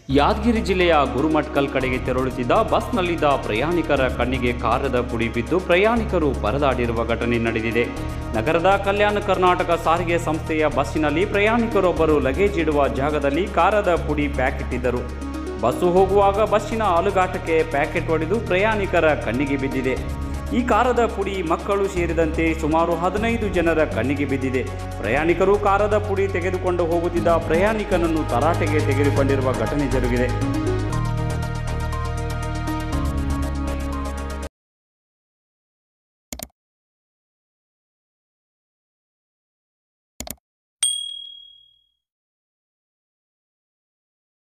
ಯಾದಗಿರಿ ಜಿಲ್ಲೆಯ ಗುರುಮಟ್ಕಲ್ ಕಡೆಗೆ ತೆರಳುತ್ತಿದ್ದ ಬಸ್ನಲ್ಲಿದ್ದ ಪ್ರಯಾಣಿಕರ ಕಣ್ಣಿಗೆ ಕಾರದ ಪುಡಿ ಬಿದ್ದು ಪ್ರಯಾಣಿಕರು ಪರದಾಡಿರುವ ಘಟನೆ ನಡೆದಿದೆ ನಗರದ ಕಲ್ಯಾಣ ಕರ್ನಾಟಕ ಸಾರಿಗೆ ಸಂಸ್ಥೆಯ ಬಸ್ಸಿನಲ್ಲಿ ಪ್ರಯಾಣಿಕರೊಬ್ಬರು ಲಗೇಜ್ ಇಡುವ ಜಾಗದಲ್ಲಿ ಕಾರದ ಪುಡಿ ಪ್ಯಾಕೆಟ್ ಇದ್ದರು ಬಸ್ಸು ಹೋಗುವಾಗ ಬಸ್ಸಿನ ಅಲುಗಾಟಕ್ಕೆ ಪ್ಯಾಕೆಟ್ ಒಡೆದು ಪ್ರಯಾಣಿಕರ ಕಣ್ಣಿಗೆ ಬಿದ್ದಿದೆ ಈ ಕಾರದ ಪುಡಿ ಮಕ್ಕಳು ಸೇರಿದಂತೆ ಸುಮಾರು ಹದಿನೈದು ಜನರ ಕಣ್ಣಿಗೆ ಬಿದ್ದಿದೆ ಪ್ರಯಾಣಿಕರು ಕಾರದ ಪುಡಿ ತೆಗೆದುಕೊಂಡು ಹೋಗುತ್ತಿದ್ದ ಪ್ರಯಾಣಿಕನನ್ನು ತರಾಟೆಗೆ ತೆಗೆದುಕೊಂಡಿರುವ ಘಟನೆ ಜರುಗಿದೆ